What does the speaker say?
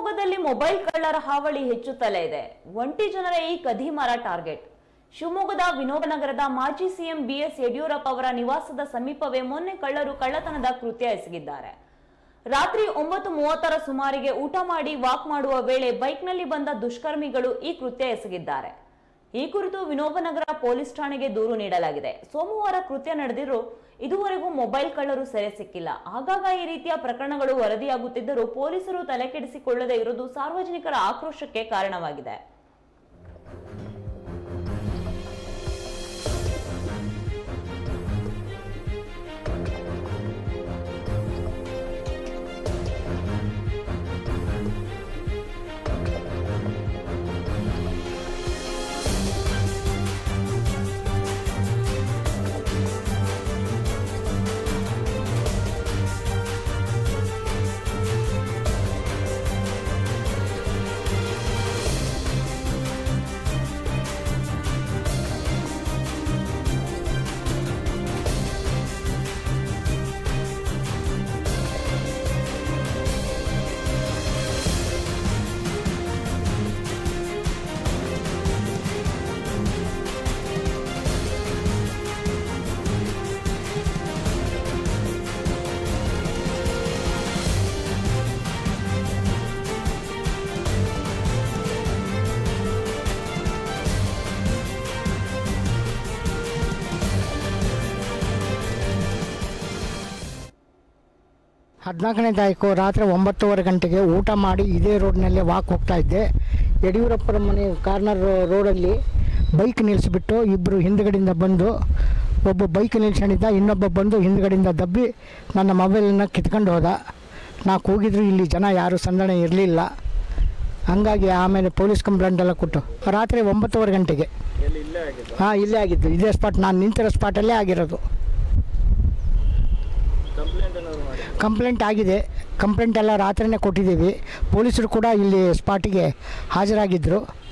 ಶಿವಮೊಗ್ಗದಲ್ಲಿ ಮೊಬೈಲ್ ಕಳ್ಳರ ಹಾವಳಿ ಹೆಚ್ಚುತ್ತಲೇ ಇದೆ ಒಂಟಿ ಜನರ ಈ ಕದೀಮರ ಟಾರ್ಗೆಟ್ ಶಿವಮೊಗ್ಗದ ವಿನೋಬನಗರದ ಮಾಜಿ ಸಿಎಂ ಬಿಎಸ್ ಯಡಿಯೂರಪ್ಪ ಅವರ ನಿವಾಸದ ಸಮೀಪವೇ ಮೊನ್ನೆ ಕಳ್ಳರು ಕಳ್ಳತನದ ಕೃತ್ಯ ಎಸಗಿದ್ದಾರೆ ರಾತ್ರಿ ಒಂಬತ್ತು ಮೂವತ್ತರ ಸುಮಾರಿಗೆ ಊಟ ಮಾಡಿ ವಾಕ್ ಮಾಡುವ ವೇಳೆ ಬೈಕ್ನಲ್ಲಿ ಬಂದ ದುಷ್ಕರ್ಮಿಗಳು ಈ ಕೃತ್ಯ ಎಸಗಿದ್ದಾರೆ ಈ ಕುರಿತು ವಿನೋಬನಗರ ಪೊಲೀಸ್ ಠಾಣೆಗೆ ದೂರು ನೀಡಲಾಗಿದೆ ಸೋಮವಾರ ಕೃತ್ಯ ನಡೆದಿರೋ ಇದುವರೆಗೂ ಮೊಬೈಲ್ ಕಳ್ಳರು ಸೆರೆ ಸಿಕ್ಕಿಲ್ಲ ಆಗಾಗ ಈ ರೀತಿಯ ಪ್ರಕರಣಗಳು ವರದಿಯಾಗುತ್ತಿದ್ದರೂ ಪೊಲೀಸರು ತಲೆಕೆಡಿಸಿಕೊಳ್ಳದೇ ಇರುವುದು ಸಾರ್ವಜನಿಕರ ಆಕ್ರೋಶಕ್ಕೆ ಕಾರಣವಾಗಿದೆ ಹದಿನಾಲ್ಕನೇ ತಾರೀಕು ರಾತ್ರಿ ಒಂಬತ್ತುವರೆ ಗಂಟೆಗೆ ಊಟ ಮಾಡಿ ಇದೇ ರೋಡ್ನಲ್ಲಿ ವಾಕ್ ಹೋಗ್ತಾ ಇದ್ದೆ ಯಡಿಯೂರಪ್ಪರ ಮನೆ ಕಾರ್ನರ್ ರೋಡಲ್ಲಿ ಬೈಕ್ ನಿಲ್ಲಿಸ್ಬಿಟ್ಟು ಇಬ್ಬರು ಹಿಂದ್ಗಡೆಯಿಂದ ಬಂದು ಒಬ್ಬ ಬೈಕ್ ನಿಲ್ಸ್ಕೊಂಡಿದ್ದ ಇನ್ನೊಬ್ಬ ಬಂದು ಹಿಂದ್ಗಡೆಯಿಂದ ದಬ್ಬಿ ನನ್ನ ಮೊಬೈಲನ್ನು ಕಿತ್ಕೊಂಡು ಹೋದ ನಾ ಕೂಗಿದ್ರು ಇಲ್ಲಿ ಜನ ಯಾರು ಸಂದಣೆ ಇರಲಿಲ್ಲ ಹಂಗಾಗಿ ಆಮೇಲೆ ಪೊಲೀಸ್ ಕಂಪ್ಲೇಂಟ್ ಎಲ್ಲ ಕೊಟ್ಟು ರಾತ್ರಿ ಒಂಬತ್ತುವರೆ ಗಂಟೆಗೆ ಎಲ್ಲಿ ಇಲ್ಲೇ ಆಗಿದ್ದು ಹಾಂ ಇಲ್ಲೇ ಆಗಿದ್ದು ಇದೇ ಸ್ಪಾಟ್ ನಾನು ನಿಂತಿರೋ ಸ್ಪಾಟಲ್ಲೇ ಆಗಿರೋದು ಕಂಪ್ಲೇಂಟ್ ಏನಾದ್ರು ಮಾಡಿ ಕಂಪ್ಲೇಂಟ್ ಆಗಿದೆ ಕಂಪ್ಲೇಂಟ್ ಎಲ್ಲ ರಾತ್ರಿನೇ ಕೊಟ್ಟಿದ್ದೀವಿ ಪೊಲೀಸರು ಕೂಡ ಇಲ್ಲಿ ಸ್ಪಾಟಿಗೆ ಹಾಜರಾಗಿದ್ದರು